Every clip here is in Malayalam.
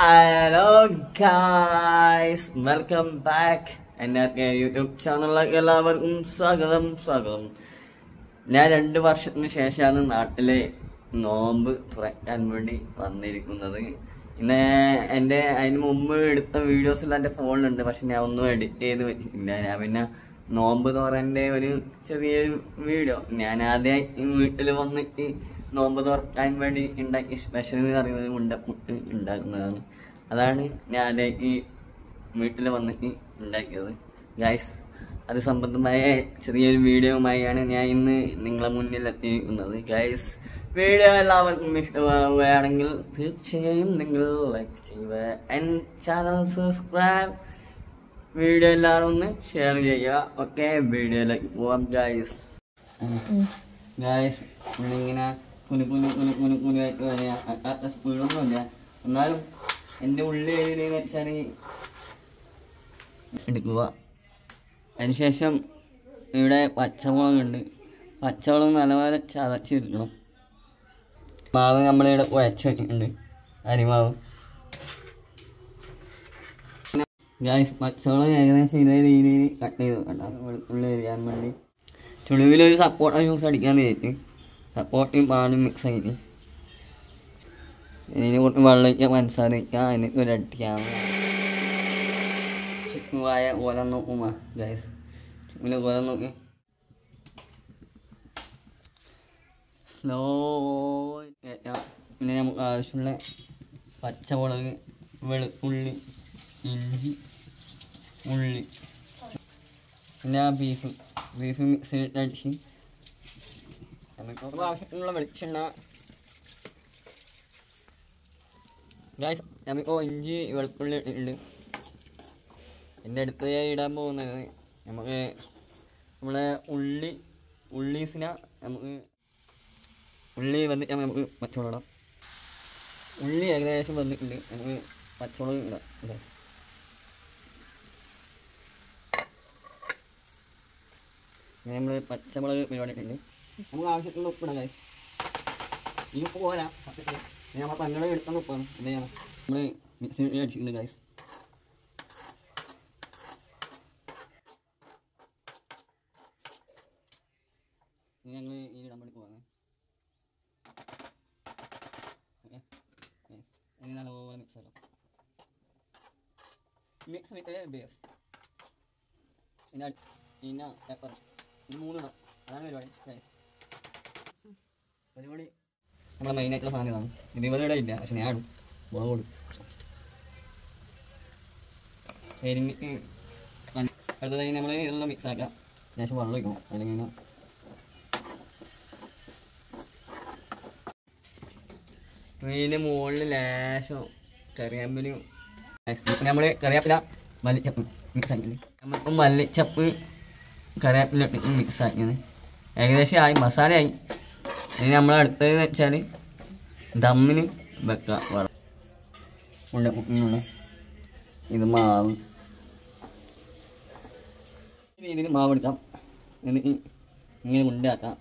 ഹലോ ഗായ്സ് വെൽക്കം ബാക്ക് എൻ്റെ യൂട്യൂബ് ചാനലിലേക്ക് എല്ലാവർക്കും സ്വാഗതം സ്വാഗതം ഞാൻ രണ്ട് വർഷത്തിന് ശേഷമാണ് നാട്ടിലെ നോമ്പ് തുറക്കാൻ വേണ്ടി വന്നിരിക്കുന്നത് ഇന്ന് എൻ്റെ അതിന് മുമ്പ് എടുത്ത വീഡിയോസിൽ എൻ്റെ ഫോണിലുണ്ട് പക്ഷെ ഞാൻ ഒന്നും എഡിറ്റ് ചെയ്ത് വെച്ചിട്ടില്ല ഞാൻ പിന്നെ നോമ്പ് തുറൻ്റെ ഒരു ചെറിയൊരു വീഡിയോ ഞാൻ ആദ്യമായി വീട്ടിൽ വന്നിട്ട് നോമ്പ് തുറക്കാൻ വേണ്ടി ഉണ്ടാക്കി സ്പെഷ്യൽ എന്ന് പറയുന്നത് ഉണ്ടപ്പുട്ട് ഉണ്ടാക്കുന്നതാണ് അതാണ് ഞാൻ ആദ്യമായി വീട്ടിൽ വന്നിട്ട് ഉണ്ടാക്കിയത് ഗൈസ് അത് സംബന്ധമായ ചെറിയൊരു വീഡിയോയുമായാണ് ഞാൻ ഇന്ന് നിങ്ങളെ മുന്നിൽ എത്തിയിരിക്കുന്നത് ഗൈസ് വീഡിയോ എല്ലാവർക്കും ഇഷ്ടമാവുകയാണെങ്കിൽ തീർച്ചയായും നിങ്ങൾ ലൈക്ക് ചെയ്യുക ആൻഡ് ചാനൽ സബ്സ്ക്രൈബ് വീഡിയോ എല്ലാവരും ഒന്ന് ഷെയർ ചെയ്യുക ഓക്കെ വീഡിയോയിലേക്ക് പോവാം ഗൈസ് ഗൈസ് ഇങ്ങനെ കുനു കുനു കുനു കുനു കുനു ആയിട്ട് വരിക സ്പീഡൊന്നുമില്ല എന്നാലും എൻ്റെ ഉള്ളിൽ എഴുതിയെന്ന് വെച്ചാൽ എടുക്കുക അതിനുശേഷം ഇവിടെ പച്ചമുളകുണ്ട് പച്ചമുളക് നല്ലപോലെ ചതച്ചിരിക്കണം മാവ് നമ്മളിവിടെ കുഴച്ച് വെച്ചിട്ടുണ്ട് അരിമാവ് ഗായ്സ് പച്ചമുളക് ഏകദേശം ഇതേ രീതിയിൽ കട്ട് ചെയ്ത് വെക്കണ്ട വെളുത്തുള്ളി എരിയാൻ വേണ്ടി ചുളിവിലൊരു സപ്പോർട്ട ജ്യൂസ് അടിക്കാൻ വിചാരിച്ചു സപ്പോർട്ടും പാലും മിക്സ് ആയിട്ട് ഇതിന് കുറച്ച് വെള്ളം ഒഴിക്കുക പഞ്ചസാര ഒഴിക്കുക അതിന് ഒരു അടിക്കാം ചിക്കുവായ ഓല നോക്കുമാ ഗൈസ് ചിക്കുവിൻ്റെ ഓല നോക്കി സ്ലോ പിന്നെ നമുക്ക് ആവശ്യമുള്ള പച്ചമുളക് വെളുത്തുള്ളി ഇഞ്ചി ഉള്ളി പിന്നെ ആ ബീഫ് ബീഫ് മിക്സിയിട്ട് അടിച്ച് നമുക്ക് ആവശ്യത്തിനുള്ള വെളിച്ചെണ്ണ ഗായ്സ് നമുക്കിപ്പോൾ ഇഞ്ചി വെളുത്തുള്ളി ഇട്ടിട്ടുണ്ട് എൻ്റെ അടുത്ത് ഞാൻ ഇടാൻ പോകുന്നത് നമുക്ക് നമ്മളെ ഉള്ളി ഉള്ളീസിന നമുക്ക് ഉള്ളി വന്നിട്ട് നമുക്ക് പച്ചമുളക് ഇടാം ഉള്ളി ഏകദേശം വന്നിട്ടുണ്ട് നമുക്ക് പച്ചമുളക് ഇടാം അല്ലേ ഇങ്ങനെ നമ്മൾ പച്ചമുളക് പരിപാടിയിട്ടുണ്ട് നമുക്ക് ആവശ്യത്തിനുള്ള ഉപ്പിടാം കാര്യം ഈ ഉപ്പ് പോരാ സത്യത്തിൽ ഇത് നമ്മൾ പന്നട എടുക്കുന്ന ഉപ്പാണ് എന്ത് ചെയ്യണം നമ്മൾ മിക്സി അടിച്ചിട്ടുണ്ട് ഗൈസ് ഇനി ഞങ്ങൾ ഈ ഇടാൻ വേണ്ടി പോവാണ് ഓക്കെ ഇനി നല്ലപോലെ മിക്സ് ആക്കാം മിക്സ് വിത്ത് ബീഫ് പിന്നെ പിന്നെ പെപ്പർ ഇത് മൂന്നിടാം അതാണ് പരിപാടി ഗൈസ് പരിപാടി നമ്മുടെ മെയിനായിട്ടുള്ള സാധനം ഇതാണ് ഇത് ഇവിടെ ഇല്ല പക്ഷെ ഞാൻ ഇടും മുളക് കൊടുക്കും എരിഞ്ഞിട്ട് അടുത്തതായി നമ്മൾ ഇതെല്ലാം മിക്സ് ആക്കാം ശേഷം വെള്ളം ഒഴിക്കണം അല്ലെങ്കിൽ ഇങ്ങനെ ഇതിൻ്റെ മുകളിൽ ലേശം കറിയാമ്പലും നമ്മൾ കറിയാപ്പില മല്ലിച്ചപ്പ് മിക്സ് ആക്കിയത് നമ്മളിപ്പം മല്ലിച്ചപ്പ് കറിവേപ്പില ഇട്ടിട്ട് മിക്സ് ആക്കിയത് ഏകദേശം ആയി മസാല ആയി ഇനി നമ്മൾ അടുത്തത് വെച്ചാൽ ദമ്മിന് വെക്കുക വളം ഉണ്ട കുക്കിങ്ങുള്ള ഇത് മാവ് ഈ രീതിയിൽ മാവ് എടുക്കാം എന്നിട്ട് ഇങ്ങനെ ഉണ്ടാക്കാം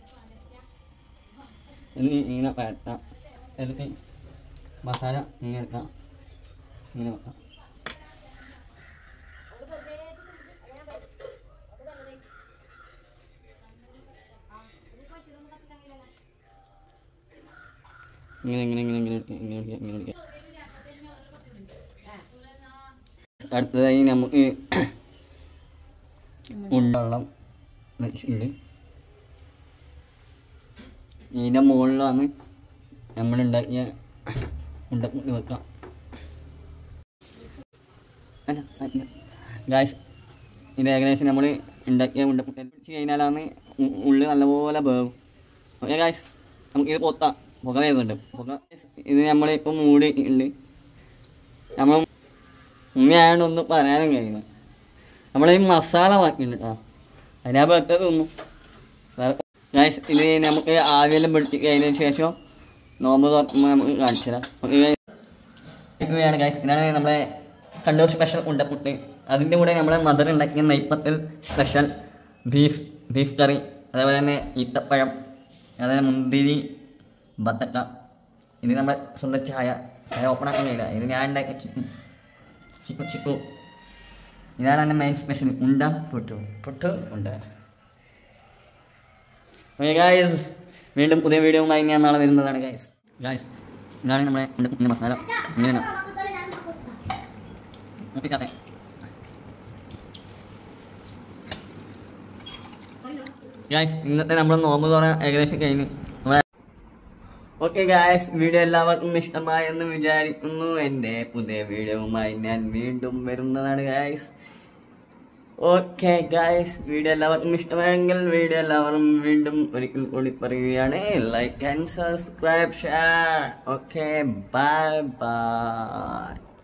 എന്നിട്ട് ഇങ്ങനെ പരത്താം എന്നിട്ട് മസാല ഇങ്ങനെ എടുക്കാം ഇങ്ങനെ വെക്കാം ഇങ്ങനെ ഇങ്ങനെ ഇങ്ങനെ ഇങ്ങനെ എടുക്കുക ഇങ്ങനെ എടുക്കുക ഇങ്ങനെ എടുക്കുക അടുത്തതായി നമുക്ക് ഉണ്ടവെള്ളം വെച്ചിട്ടുണ്ട് ഇതിൻ്റെ മുകളിലാണ് നമ്മളുണ്ടാക്കിയ ഉണ്ടപ്പുട്ട് വെക്കാം അല്ല അല്ല ഗായ്സ് ഇത് ഏകദേശം നമ്മൾ ഉണ്ടാക്കിയ ഉണ്ടപ്പുട്ട് പിടിച്ച് കഴിഞ്ഞാലാണ് ഉ- ഉള്ളി നല്ലപോലെ വേവും ഓക്കെ ഗായ്സ് നമുക്ക് ഇത് പൊത്താം പുക വരുന്നുണ്ട് പുക ഇത് നമ്മളിപ്പോൾ മൂടി ഉണ്ട് നമ്മൾ ഉമ്മയായതുകൊണ്ട് ഒന്നും പറയാനും കഴിയുന്നു നമ്മൾ ഈ മസാല ബാക്കിയുണ്ട് കേട്ടോ അതിനാ വെട്ടത് തിന്നു വേറെ ഗൈസ് ഇത് നമുക്ക് ആവിയെല്ലാം പിടിച്ച് കഴിഞ്ഞതിന് ശേഷം നോമ്പ് തുറക്കുമ്പോൾ നമുക്ക് കാണിച്ചു തരാം ഓക്കെ ഗൈസ് ഗൈസ് ഇതാണ് നമ്മുടെ കണ്ണൂർ സ്പെഷ്യൽ ഉണ്ടപ്പുട്ട് അതിൻ്റെ കൂടെ നമ്മുടെ മദർ ഉണ്ടാക്കിയ നെയ്പ്പത്തിൽ സ്പെഷ്യൽ ബീഫ് ബീഫ് കറി അതേപോലെ തന്നെ ഈത്തപ്പഴം അതേപോലെ മുന്തിരി ബത്തക്ക ഇത് നമ്മുടെ സ്വന്തം ചായ അത് ഓപ്പൺ ആക്കാൻ കഴിയില്ല ഇത് ഞാൻ ഉണ്ടാക്കിയ ചിക്കു ചിക്കു ചിക്കു ഇതാണ് എൻ്റെ മെയിൻ സ്പെഷ്യൽ ഉണ്ട പൊട്ടു പൊട്ടു ഉണ്ട ഓക്കെ ഗായ്സ് വീണ്ടും പുതിയ വീഡിയോയുമായി ഞാൻ നാളെ വരുന്നതാണ് ഗായ്സ് ഗായ്സ് ഇതാണ് നമ്മുടെ ഉണ്ട കുക്കിൻ്റെ മസാല ഇങ്ങനെയാണ് മുപ്പിക്കാത്തെ ഗായ്സ് ഇന്നത്തെ നമ്മൾ നോമ്പ് തുറ ഏകദേശം കഴിഞ്ഞു ഓക്കെ ഗായ്സ് വീഡിയോ എല്ലാവർക്കും ഇഷ്ടമായെന്ന് വിചാരിക്കുന്നു എൻ്റെ പുതിയ വീഡിയോവുമായി ഞാൻ വീണ്ടും വരുന്നതാണ് ഗായ്സ് ഓക്കെ ഗായ്സ് വീഡിയോ എല്ലാവർക്കും ഇഷ്ടമായെങ്കിൽ വീഡിയോ എല്ലാവരും വീണ്ടും ഒരിക്കൽ കൂടി പറയുകയാണ് like and subscribe share okay bye by